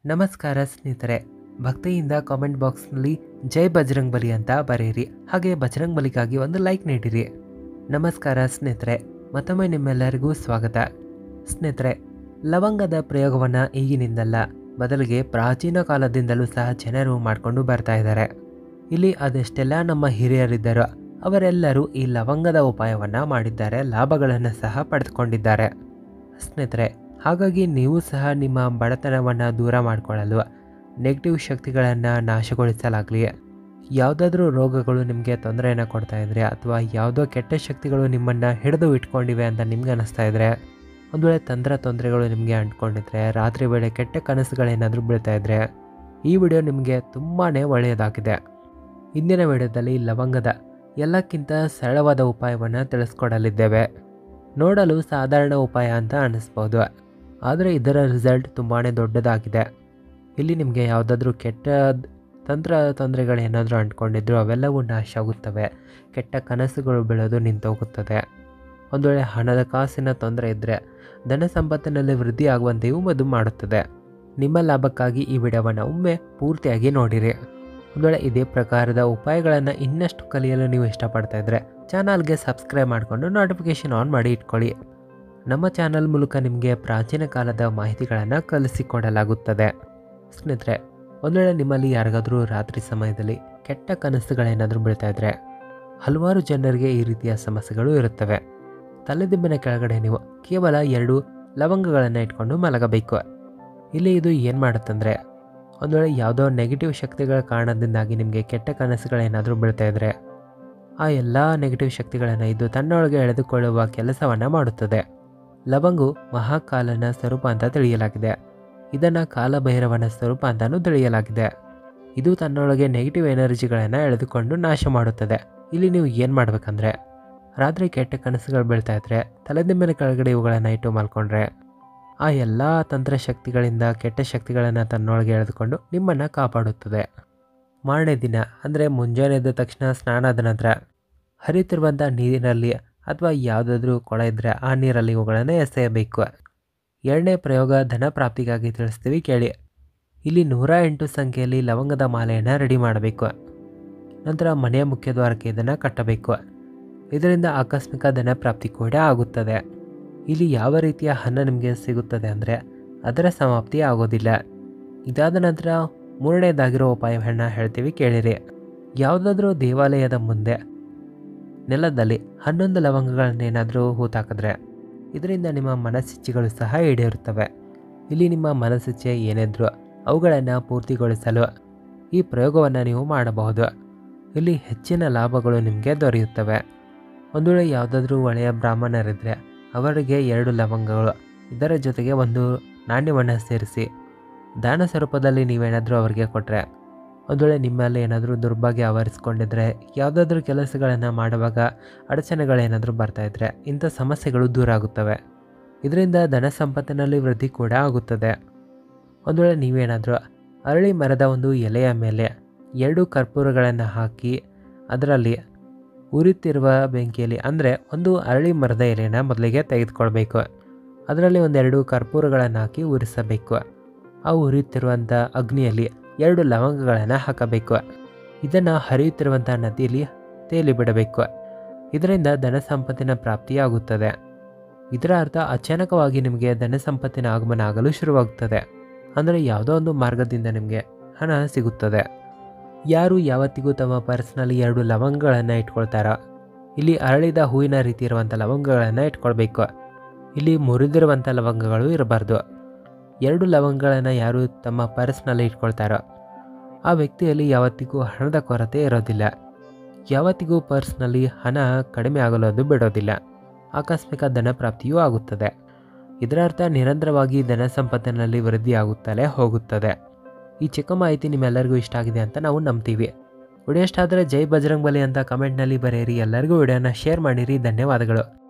ನಮಸ್ಕಾರ ಸ್ನೇಹಿತರೆ ಭಕ್ತಿಯಿಂದ ಕಾಮೆಂಟ್ ಬಾಕ್ಸ್ನಲ್ಲಿ ಜೈ ಬಜರಂಗ್ ಬಲಿ ಅಂತ ಬರೆಯಿರಿ ಹಾಗೆ ಬಜರಂಗ್ ಬಲಿಗಾಗಿ ಒಂದು ಲೈಕ್ ನೀಡಿರಿ ನಮಸ್ಕಾರ ಸ್ನೇಹಿತರೆ ಮತ್ತೊಮ್ಮೆ ನಿಮ್ಮೆಲ್ಲರಿಗೂ ಸ್ವಾಗತ ಸ್ನೇಹಿತರೆ ಲವಂಗದ ಪ್ರಯೋಗವನ್ನು ಈಗಿನಿಂದಲ್ಲ ಬದಲಿಗೆ ಪ್ರಾಚೀನ ಕಾಲದಿಂದಲೂ ಸಹ ಜನರು ಮಾಡಿಕೊಂಡು ಬರ್ತಾ ಇದ್ದಾರೆ ಇಲ್ಲಿ ಅದೆಷ್ಟೆಲ್ಲ ನಮ್ಮ ಹಿರಿಯರಿದ್ದರೋ ಅವರೆಲ್ಲರೂ ಈ ಲವಂಗದ ಉಪಾಯವನ್ನು ಮಾಡಿದ್ದಾರೆ ಲಾಭಗಳನ್ನು ಸಹ ಪಡೆದುಕೊಂಡಿದ್ದಾರೆ ಸ್ನೇಹಿತರೆ ಹಾಗಾಗಿ ನೀವು ಸಹ ನಿಮ್ಮ ಬಡತನವನ್ನು ದೂರ ಮಾಡಿಕೊಳ್ಳಲು ನೆಗೆಟಿವ್ ಶಕ್ತಿಗಳನ್ನು ನಾಶಗೊಳಿಸಲಾಗಲಿ ಯಾವುದಾದ್ರೂ ರೋಗಗಳು ನಿಮಗೆ ತೊಂದರೆಯನ್ನು ಕೊಡ್ತಾ ಇದ್ರೆ ಅಥವಾ ಯಾವುದೋ ಕೆಟ್ಟ ಶಕ್ತಿಗಳು ನಿಮ್ಮನ್ನು ಹಿಡಿದು ಇಟ್ಕೊಂಡಿವೆ ಅಂತ ನಿಮ್ಗೆ ಅನ್ನಿಸ್ತಾ ಇದ್ರೆ ಒಂದು ವೇಳೆ ತಂತ್ರ ತೊಂದರೆಗಳು ನಿಮಗೆ ಅಂಟ್ಕೊಂಡಿದ್ರೆ ರಾತ್ರಿ ವೇಳೆ ಕೆಟ್ಟ ಕನಸುಗಳೇನಾದರೂ ಬೀಳ್ತಾ ಇದ್ರೆ ಈ ವಿಡಿಯೋ ನಿಮಗೆ ತುಂಬಾ ಒಳ್ಳೆಯದಾಗಿದೆ ಇಂದಿನ ವಿಡಿಯೋದಲ್ಲಿ ಲವಂಗದ ಎಲ್ಲಕ್ಕಿಂತ ಸರಳವಾದ ಉಪಾಯವನ್ನು ತಿಳಿಸ್ಕೊಡಲಿದ್ದೇವೆ ನೋಡಲು ಸಾಧಾರಣ ಉಪಾಯ ಅಂತ ಅನ್ನಿಸ್ಬೋದು ಆದರೆ ಇದರ ರಿಸಲ್ಟ್ ತುಂಬಾ ದೊಡ್ಡದಾಗಿದೆ ಇಲ್ಲಿ ನಿಮಗೆ ಯಾವುದಾದ್ರೂ ಕೆಟ್ಟ ತಂತ್ರ ತೊಂದರೆಗಳೇನಾದರೂ ಅಂಟ್ಕೊಂಡಿದ್ರು ಅವೆಲ್ಲವೂ ನಾಶ ಆಗುತ್ತವೆ ಕೆಟ್ಟ ಕನಸುಗಳು ಬೀಳೋದು ನಿಂತೋಗುತ್ತದೆ ಒಂದು ವೇಳೆ ಹಣದ ಕಾಸಿನ ತೊಂದರೆ ಇದ್ದರೆ ಧನ ಸಂಪತ್ತಿನಲ್ಲಿ ವೃದ್ಧಿ ಆಗುವಂತೆಯೂ ಮದು ಮಾಡುತ್ತದೆ ನಿಮ್ಮ ಲಾಭಕ್ಕಾಗಿ ಈ ವಿಡಿಯೋವನ್ನು ಒಮ್ಮೆ ಪೂರ್ತಿಯಾಗಿ ನೋಡಿರಿ ಒಂದು ವೇಳೆ ಇದೇ ಪ್ರಕಾರದ ಉಪಾಯಗಳನ್ನು ಇನ್ನಷ್ಟು ಕಲಿಯಲು ನೀವು ಇಷ್ಟಪಡ್ತಾ ಇದ್ದರೆ ಚಾನಲ್ಗೆ ಸಬ್ಸ್ಕ್ರೈಬ್ ಮಾಡಿಕೊಂಡು ನೋಟಿಫಿಕೇಷನ್ ಆನ್ ಮಾಡಿ ಇಟ್ಕೊಳ್ಳಿ ನಮ್ಮ ಚಾನಲ್ ಮೂಲಕ ನಿಮಗೆ ಪ್ರಾಚೀನ ಕಾಲದ ಮಾಹಿತಿಗಳನ್ನು ಕಲಿಸಿಕೊಡಲಾಗುತ್ತದೆ ಸ್ನೇಹಿತರೆ ಒಂದು ವೇಳೆ ನಿಮ್ಮಲ್ಲಿ ಯಾರಿಗಾದರೂ ರಾತ್ರಿ ಸಮಯದಲ್ಲಿ ಕೆಟ್ಟ ಕನಸುಗಳೇನಾದರೂ ಬೀಳ್ತಾ ಇದ್ರೆ ಹಲವಾರು ಜನರಿಗೆ ಈ ರೀತಿಯ ಸಮಸ್ಯೆಗಳು ಇರುತ್ತವೆ ತಲೆದಿಂಬಿನ ಕೆಳಗಡೆ ನೀವು ಕೇವಲ ಎರಡು ಲವಂಗಗಳನ್ನು ಇಟ್ಕೊಂಡು ಮಲಗಬೇಕು ಇಲ್ಲಿ ಇದು ಏನು ಮಾಡುತ್ತಂದರೆ ಒಂದು ವೇಳೆ ಯಾವುದೋ ನೆಗೆಟಿವ್ ಶಕ್ತಿಗಳ ಕಾರಣದಿಂದಾಗಿ ನಿಮಗೆ ಕೆಟ್ಟ ಕನಸುಗಳೇನಾದರೂ ಬೀಳ್ತಾ ಇದ್ರೆ ಆ ಎಲ್ಲ ನೆಗೆಟಿವ್ ಶಕ್ತಿಗಳನ್ನು ಇದು ತನ್ನೊಳಗೆ ಎಳೆದುಕೊಳ್ಳುವ ಕೆಲಸವನ್ನು ಮಾಡುತ್ತದೆ ಲವಂಗು ಮಹಾಕಾಲನ ಸ್ವರೂಪ ಅಂತ ತಿಳಿಯಲಾಗಿದೆ ಇದನ್ನು ಕಾಲಭೈರವನ ಸ್ವರೂಪ ಅಂತಲೂ ತಿಳಿಯಲಾಗಿದೆ ಇದು ತನ್ನೊಳಗೆ ನೆಗೆಟಿವ್ ಎನರ್ಜಿಗಳನ್ನು ಎಳೆದುಕೊಂಡು ನಾಶ ಮಾಡುತ್ತದೆ ಇಲ್ಲಿ ನೀವು ಏನು ಮಾಡಬೇಕಂದ್ರೆ ರಾತ್ರಿ ಕೆಟ್ಟ ಕನಸುಗಳು ಬೀಳ್ತಾ ಇದ್ರೆ ತಲೆದಿಂಬಿನ ಕೆಳಗಡೆ ಇವುಗಳನ್ನು ಇಟ್ಟು ಮಲ್ಕೊಂಡ್ರೆ ಆ ಎಲ್ಲ ತಂತ್ರ ಶಕ್ತಿಗಳಿಂದ ಕೆಟ್ಟ ಶಕ್ತಿಗಳನ್ನು ತನ್ನೊಳಗೆ ಎಳೆದುಕೊಂಡು ನಿಮ್ಮನ್ನು ಕಾಪಾಡುತ್ತದೆ ಮಾರನೇ ದಿನ ಅಂದರೆ ಮುಂಜಾನೆ ಎದ್ದ ತಕ್ಷಣ ಸ್ನಾನದ ನಂತರ ಹರಿತಿರುವಂಥ ನೀರಿನಲ್ಲಿ ಅಥವಾ ಯಾವುದಾದ್ರೂ ಕೊಳ ಇದ್ದರೆ ಆ ನೀರಲ್ಲಿ ಇವುಗಳನ್ನು ಎಸೆಯಬೇಕು ಎರಡನೇ ಪ್ರಯೋಗ ಧನ ಪ್ರಾಪ್ತಿಗಾಗಿ ತಿಳಿಸ್ತೀವಿ ಕೇಳಿ ಇಲ್ಲಿ ನೂರ ಎಂಟು ಸಂಖ್ಯೆಯಲ್ಲಿ ಲವಂಗದ ಮಾಲೆಯನ್ನು ರೆಡಿ ಮಾಡಬೇಕು ನಂತರ ಮನೆಯ ಮುಖ್ಯ ದ್ವಾರಕ್ಕೆ ಇದನ್ನು ಕಟ್ಟಬೇಕು ಇದರಿಂದ ಆಕಸ್ಮಿಕ ಧನ ಪ್ರಾಪ್ತಿ ಕೂಡ ಆಗುತ್ತದೆ ಇಲ್ಲಿ ಯಾವ ರೀತಿಯ ಹಣ ನಿಮಗೆ ಸಿಗುತ್ತದೆ ಅಂದರೆ ಅದರ ಸಮಾಪ್ತಿ ಆಗೋದಿಲ್ಲ ಇದಾದ ನಂತರ ಮೂರನೇದಾಗಿರೋ ಉಪಾಯವನ್ನು ಹೇಳ್ತೀವಿ ಕೇಳಿರಿ ಯಾವುದಾದ್ರೂ ದೇವಾಲಯದ ಮುಂದೆ ನೆಲದಲ್ಲಿ ಹನ್ನೊಂದು ಲವಂಗಗಳನ್ನೇನಾದರೂ ಹೂತಾಕಿದ್ರೆ ಇದರಿಂದ ನಿಮ್ಮ ಮನಸ್ಸಿಚ್ಛೆಗಳು ಸಹ ಈಡೇರುತ್ತವೆ ಇಲ್ಲಿ ನಿಮ್ಮ ಮನಸ್ಸಿಚ್ಛೆ ಏನಿದ್ರು ಅವುಗಳನ್ನು ಪೂರ್ತಿಗೊಳಿಸಲು ಈ ಪ್ರಯೋಗವನ್ನು ನೀವು ಮಾಡಬಹುದು ಇಲ್ಲಿ ಹೆಚ್ಚಿನ ಲಾಭಗಳು ನಿಮಗೆ ದೊರೆಯುತ್ತವೆ ಒಂದು ವೇಳೆ ಯಾವುದಾದ್ರೂ ಒಳ್ಳೆಯ ಬ್ರಾಹ್ಮಣರಿದ್ದರೆ ಅವರಿಗೆ ಎರಡು ಲವಂಗಗಳು ಇದರ ಜೊತೆಗೆ ಒಂದು ನಾಣ್ಯವನ್ನು ಸೇರಿಸಿ ದಾನ ಸ್ವರೂಪದಲ್ಲಿ ನೀವೇನಾದರೂ ಅವರಿಗೆ ಕೊಟ್ಟರೆ ಒಂದು ವೇಳೆ ನಿಮ್ಮಲ್ಲಿ ಏನಾದರೂ ದುರ್ಭಾಗ್ಯ ಆವರಿಸ್ಕೊಂಡಿದ್ರೆ ಯಾವುದಾದ್ರೂ ಕೆಲಸಗಳನ್ನು ಮಾಡುವಾಗ ಅಡಚಣೆಗಳೇನಾದರೂ ಬರ್ತಾಯಿದ್ರೆ ಇಂಥ ಸಮಸ್ಯೆಗಳು ದೂರ ಆಗುತ್ತವೆ ಇದರಿಂದ ಧನ ಸಂಪತ್ತಿನಲ್ಲಿ ವೃದ್ಧಿ ಕೂಡ ಆಗುತ್ತದೆ ಒಂದು ವೇಳೆ ನೀವೇನಾದರೂ ಅರಳಿ ಮರದ ಒಂದು ಎಲೆಯ ಮೇಲೆ ಎರಡು ಕರ್ಪೂರಗಳನ್ನು ಹಾಕಿ ಅದರಲ್ಲಿ ಉರಿತಿರುವ ಬೆಂಕಿಯಲ್ಲಿ ಅಂದರೆ ಒಂದು ಅರಳಿ ಮರದ ಎಲೆನ ಮೊದಲಿಗೆ ತೆಗೆದುಕೊಳ್ಬೇಕು ಅದರಲ್ಲಿ ಒಂದೆರಡು ಕರ್ಪೂರಗಳನ್ನು ಹಾಕಿ ಉರಿಸಬೇಕು ಆ ಉರಿಯುತ್ತಿರುವಂಥ ಅಗ್ನಿಯಲ್ಲಿ ಎರಡು ಲವಂಗಗಳನ್ನು ಹಾಕಬೇಕು ಇದನ್ನು ಹರಿಯುತ್ತಿರುವಂಥ ನದಿಯಲ್ಲಿ ತೇಲಿ ಬಿಡಬೇಕು ಇದರಿಂದ ಧನ ಸಂಪತ್ತಿನ ಪ್ರಾಪ್ತಿಯಾಗುತ್ತದೆ ಇದರ ಅರ್ಥ ಅಚಾನಕವಾಗಿ ನಿಮಗೆ ಧನ ಸಂಪತ್ತಿನ ಆಗಮನ ಆಗಲು ಶುರುವಾಗುತ್ತದೆ ಅಂದರೆ ಯಾವುದೋ ಒಂದು ಮಾರ್ಗದಿಂದ ನಿಮಗೆ ಹಣ ಸಿಗುತ್ತದೆ ಯಾರು ಯಾವತ್ತಿಗೂ ತಮ್ಮ ಪರ್ಸ್ನಲ್ಲಿ ಎರಡು ಲವಂಗಗಳನ್ನು ಇಟ್ಕೊಳ್ತಾರೋ ಇಲ್ಲಿ ಅರಳಿದ ಹೂವಿನ ರೀತಿ ಇರುವಂಥ ಲವಂಗಗಳನ್ನು ಇಟ್ಕೊಳ್ಬೇಕು ಇಲ್ಲಿ ಮುರಿದಿರುವಂಥ ಲವಂಗಗಳು ಇರಬಾರ್ದು ಎರಡು ಲವಂಗಗಳನ್ನು ಯಾರು ತಮ್ಮ ಪರ್ಸ್ನಲ್ಲಿ ಇಟ್ಕೊಳ್ತಾರೋ ಆ ವ್ಯಕ್ತಿಯಲ್ಲಿ ಯಾವತ್ತಿಗೂ ಹಣದ ಕೊರತೆ ಇರೋದಿಲ್ಲ ಯಾವತ್ತಿಗೂ ಪರ್ಸ್ನಲ್ಲಿ ಹಣ ಕಡಿಮೆ ಆಗಲು ಬಿಡೋದಿಲ್ಲ ಆಕಸ್ಮಿಕ ಧನ ಪ್ರಾಪ್ತಿಯೂ ಆಗುತ್ತದೆ ಇದರ ಅರ್ಥ ನಿರಂತರವಾಗಿ ಧನ ಸಂಪತ್ತಿನಲ್ಲಿ ವೃದ್ಧಿ ಆಗುತ್ತಲೇ ಹೋಗುತ್ತದೆ ಈ ಚಿಕ್ಕ ಮಾಹಿತಿ ನಿಮ್ಮೆಲ್ಲರಿಗೂ ಇಷ್ಟ ಆಗಿದೆ ಅಂತ ನಾವು ನಂಬ್ತೀವಿ ವಿಡಿಯೋ ಇಷ್ಟ ಆದರೆ ಜೈ ಬಜರಂಗ್ ಬಲಿ ಅಂತ ಕಮೆಂಟ್ನಲ್ಲಿ ಬರೆಯಿರಿ ಎಲ್ಲರಿಗೂ ವಿಡಿಯೋನ ಶೇರ್ ಮಾಡಿರಿ ಧನ್ಯವಾದಗಳು